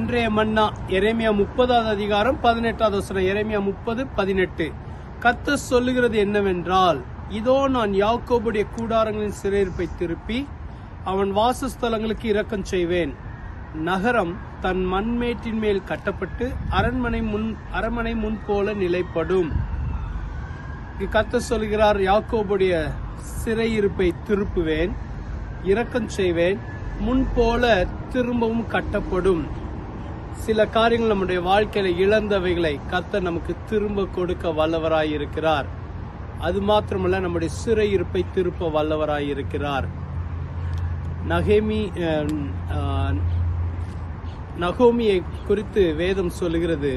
அன்றைய மன்னா எரேமியா முப்பதாவது அதிகாரம் பதினெட்டாவது வசனம் எரேமியா முப்பது பதினெட்டு கத்த சொல்லுகிறது என்னவென்றால் இதோ நான் யாக்கோபுடைய கூடாரங்களின் சிறையிருப்பை திருப்பி அவன் வாசஸ்தலங்களுக்கு இரக்கம் செய்வேன் நகரம் தன் மண்மேட்டின் மேல் கட்டப்பட்டு அரண்மனை முன் அரண்மனை முன் போல நிலைப்படும் கத்த சொல்கிறார் யாக்கோபுடைய சிறையிருப்பை திருப்புவேன் இரக்கம் செய்வேன் முன் போல திரும்பவும் கட்டப்படும் சில காரியங்கள் நம்முடைய வாழ்க்கையில இழந்தவைகளை கத்த நமக்கு திரும்ப கொடுக்க வல்லவராய் இருக்கிறார் அது மாத்திரமல்ல நம்முடைய சிறையிருப்பை திருப்ப வல்லவராய் இருக்கிறார் நகேமி அஹ், அஹ், நகோமியை குறித்து வேதம் சொல்லுகிறது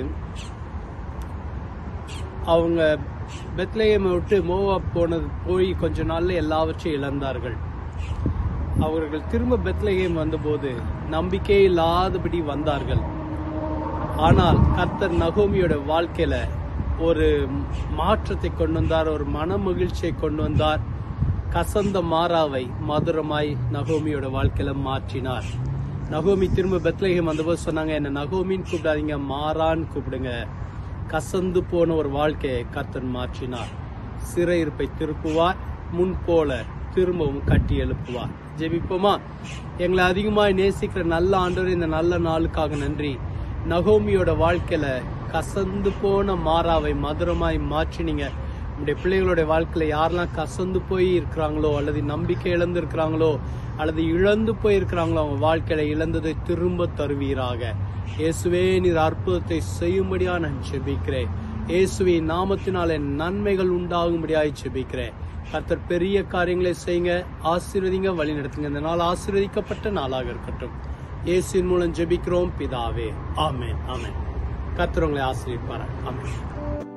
அவங்க பெத்லேயமை விட்டு மோவாப் போனது போய் கொஞ்ச நாள்ல எல்லாவற்றையும் இழந்தார்கள் அவர்கள் திரும்ப பெத்லேயம் வந்தபோது நம்பிக்கை இல்லாதபடி வந்தார்கள் ஆனால் கர்த்தர் நகோமியோட வாழ்க்கையில ஒரு மாற்றத்தை கொண்டு வந்தார் ஒரு மன மகிழ்ச்சியை கொண்டு வந்தார் கசந்த மாறாவை மதுரமாய் நகோமியோட வாழ்க்கையில மாற்றினார் நகோமி திரும்ப பெத்லேகம் வந்தபோது சொன்னாங்க என்ன நகோமின்னு கூப்பிடாதீங்க மாறான்னு கூப்பிடுங்க கசந்து போன ஒரு வாழ்க்கையை கர்த்தர் மாற்றினார் சிறையிருப்பை திருப்புவார் முன் போல திரும்பவும் கட்டி எழுப்புவார் ஜெபிப்போமா எங்களை அதிகமாய் நேசிக்கிற நல்ல ஆண்டவர் இந்த நல்ல நாளுக்காக நன்றி நகோமியோட வாழ்க்கையில கசந்து போன மாறாவை மதுரமாய் மாற்றினீங்க நம்முடைய பிள்ளைகளோட வாழ்க்கையில யாரெல்லாம் கசந்து போய் இருக்கிறாங்களோ அல்லது நம்பிக்கை இழந்து இருக்கிறாங்களோ அல்லது இழந்து போய் இருக்கிறாங்களோ அவங்க வாழ்க்கையில இழந்ததை திரும்ப தருவீராக இயேசுவே நீர் அற்புதத்தை செய்யும்படியா நான் செபிக்கிறேன் இயேசுவின் நாமத்தினாலே நன்மைகள் உண்டாகும்படியாய் செபிக்கிறேன் கர்த்தர் பெரிய காரியங்களை செய்யுங்க ஆசீர்வதிங்க வழி நடத்துங்க இந்த நாள் ஆசீர்வதிக்கப்பட்ட நாளாக இருக்கட்டும் இயேசுவின் மூலம் ஜெபிக்கிறோம் பிதாவே ஆமென் ஆமென் கர்த்தர் உங்களை ஆசீர்வதிப்பார் ஆமென்